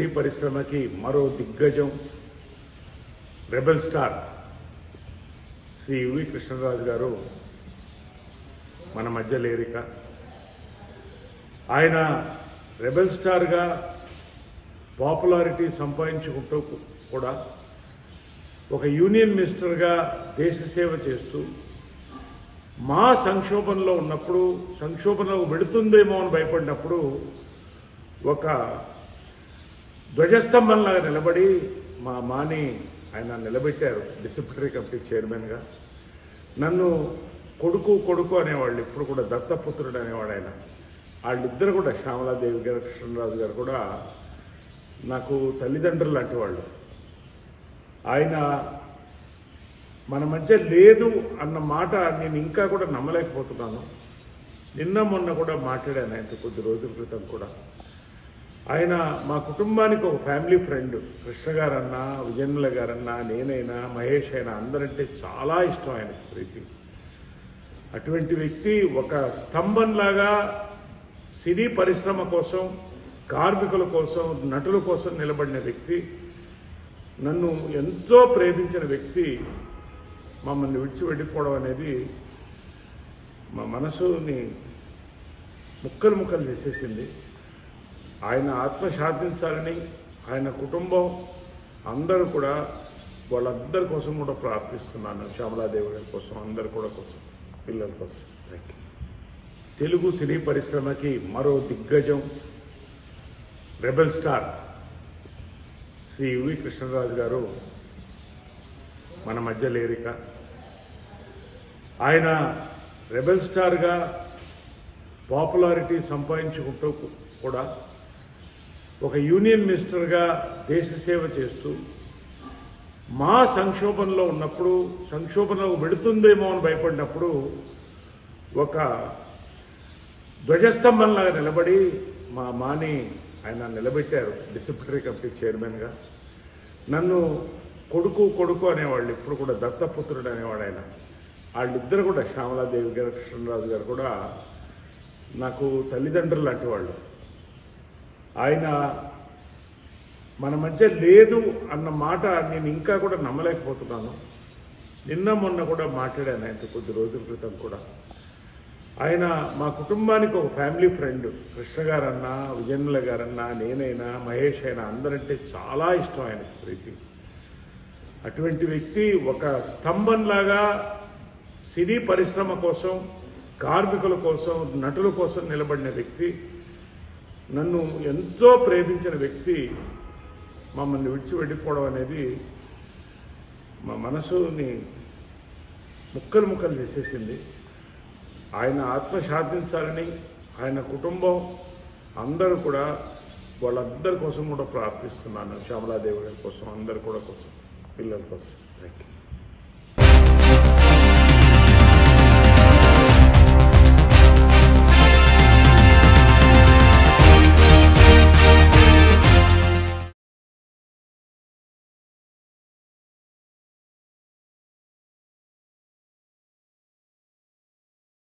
సినీ పరిశ్రమకి మరో దిగ్గజం rebel star Shri U V Krishnaraju garu మన మధ్య లేరిక ఆయన రెబల్ స్టార్గా పాపులారిటీ సంపాదించుకుంటూ కూడా ఒక యూనియన్ మినిస్టర్గా దేశ సేవ చేస్తూ మా సంక్షోభంలో ఉన్నప్పుడు సంక్షోభంలో వెడుతుందేమో అని భయపడినప్పుడు ఒక ధ్వజస్తంభంలాగా నిలబడి మా మాని ఆయన నిలబెట్టారు డిసిప్లినరీ కమిటీ చైర్మన్గా నన్ను కొడుకు కొడుకు అనేవాళ్ళు ఇప్పుడు కూడా దత్తపుత్రుడు అనేవాడు ఆయన వాళ్ళిద్దరు కూడా శ్యామలాదేవి గారు కృష్ణరాజు గారు కూడా నాకు తల్లిదండ్రులు లాంటి వాళ్ళు ఆయన మన మధ్య లేదు అన్న మాట నేను ఇంకా కూడా నమ్మలేకపోతున్నాను నిన్న మొన్న కూడా మాట్లాడాను ఆయనతో కొద్ది రోజుల క్రితం కూడా ఆయన మా కుటుంబానికి ఒక ఫ్యామిలీ ఫ్రెండ్ కృష్ణ గారన్నా విజయనుల గారన్నా నేనైనా మహేష్ అయినా అందరంటే చాలా ఇష్టం ఆయనకి ప్రీతి అటువంటి వ్యక్తి ఒక స్తంభంలాగా సినీ పరిశ్రమ కోసం కార్మికుల కోసం నటుల కోసం నిలబడిన వ్యక్తి నన్ను ఎంతో ప్రేమించిన వ్యక్తి మమ్మల్ని విడిచి వెళ్ళిపోవడం అనేది మా మనసుని ముక్కలు ముక్కలు చేసేసింది ఆయన ఆత్మ శాంతించాలని ఆయన కుటుంబం అందరూ కూడా వాళ్ళందరి కోసం కూడా ప్రార్థిస్తున్నాను శ్యామలాదేవి గారి కోసం అందరి కూడా కోసం పిల్లల కోసం థ్యాంక్ యూ తెలుగు సినీ పరిశ్రమకి మరో దిగ్గజం rebel star Shri U V Krishnaraju garu మన మధ్య లేరిక ఆయన రెబల్ స్టార్గా పాపులారిటీ సంపాదించుకుంటూ కూడా ఒక యూనియన్ మినిస్టర్గా దేశ సేవ చేస్తూ మా సంక్షోభంలో ఉన్నప్పుడు సంక్షోభంలో వెడుతుందేమో అని భయపడినప్పుడు ఒక ధ్వజస్తంభంలాగా నిలబడి మా మాని ఆయన నిలబెట్టారు డిసిప్లినరీ కమిటీ చైర్మన్గా నన్ను కొడుకు కొడుకు అనేవాళ్ళు ఇప్పుడు కూడా దత్తపుత్రుడు అనేవాడు ఆయన వాళ్ళిద్దరు కూడా శ్యామలాదేవి గారు కృష్ణరాజు గారు కూడా నాకు తల్లిదండ్రులు లాంటి వాళ్ళు ఆయన మన మధ్య లేదు అన్న మాట నేను ఇంకా కూడా నమ్మలేకపోతున్నాను నిన్న మొన్న కూడా మాట్లాడాను ఆయనతో కొద్ది రోజుల క్రితం కూడా ఆయన మా కుటుంబానికి ఒక ఫ్యామిలీ ఫ్రెండ్ కృష్ణ గారన్నా విజయనుల గారన్నా నేనైనా మహేష్ అయినా అందరంటే చాలా ఇష్టం ఆయనకి ప్రీతి అటువంటి వ్యక్తి ఒక స్తంభంలాగా సినీ పరిశ్రమ కోసం కార్మికుల కోసం నటుల కోసం నిలబడిన వ్యక్తి నన్ను ఎంతో ప్రేమించిన వ్యక్తి మమ్మల్ని విడిచి వెళ్ళిపోవడం అనేది మా మనసుని ముక్కలు ముక్కలు చేసేసింది ఆయన ఆత్మ శాంతించాలని ఆయన కుటుంబం అందరూ కూడా వాళ్ళందరి కోసం కూడా ప్రార్థిస్తున్నాను శ్యామలాదేవి గారి కోసం అందరు కూడా కోసం పిల్లల కోసం థ్యాంక్ యూ